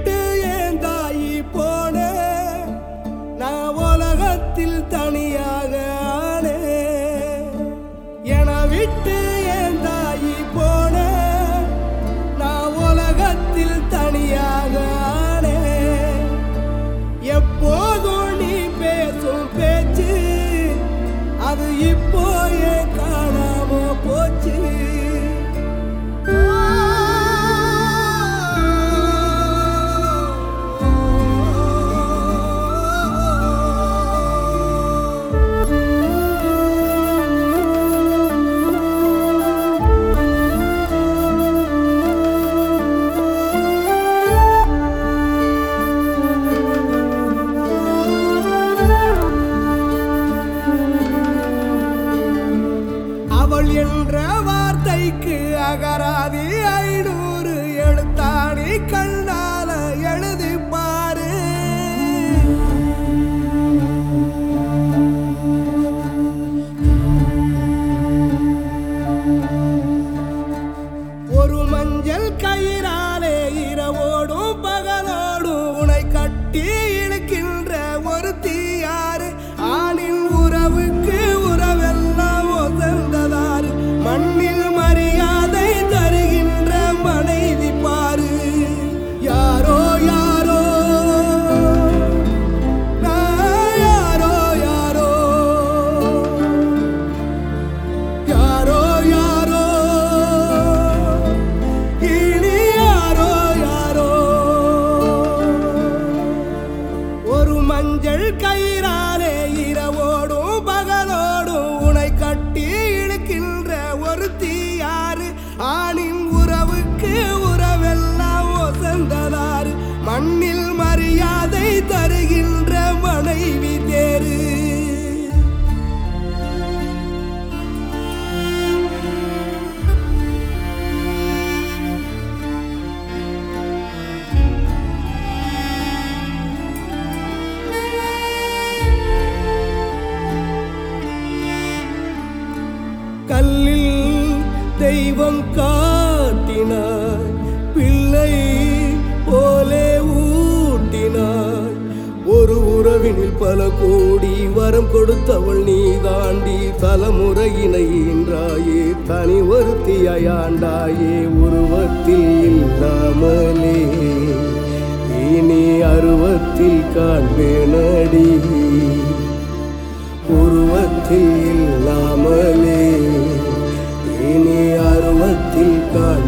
விட்டு என் தாயி போன நான் உலகத்தில் தனியாக ஆனே என விட்டு என் தாயி போன நான் உலகத்தில் தனியாக ஆனே எப்போதும் நீ பேசும் பேச்சு அது இப்போ ஏன் காணாம போச்சு அவள் என்ற வார்த்தைக்கு அகராதி ஐநூறு எழுத்தாடி கண்ணால எழுதி பாரு ஒரு மஞ்சள் கயிறாலே இரவோடும் பகலோடும் உனை கட்டி இழுக்கின்ற ஒரு தீயாறு ஆணின் உறவுக்கு உறவெல்லாம் ஒசந்ததாறு மண்ணில் மரியாதை தருகின்ற மனைவி பாரு யாரோ யாரோ நான் யாரோ யாரோ யாரோ யாரோ இனி யாரோ யாரோ ஒரு மஞ்சள் கயிறாலே இரவோடும் பகலோடும் உனை கட்டி இழுக்கின்ற ஒரு தீயாறு ஆணின் உறவுக்கு உறவெல்லாம் ஒசந்ததாறு மண்ணில் மரியாதை தருகின்ற மனைவி தேரு கல்லில் தெய்வம் காட்டினாய் பிள்ளை போலே ஊட்டினாய் ஒரு உறவினில் பல கோடி வரம் கொடுத்தவள் நீ தாண்டி தலைமுறையினை ஈன்றாயே தனி ஒருத்தியாண்டாயே உருவத்தில் இல்லாமலே இனி அருவத்தில் காண்பேனடி உருவத்தில் இல்லாமலே இனி அருவத்தில் காண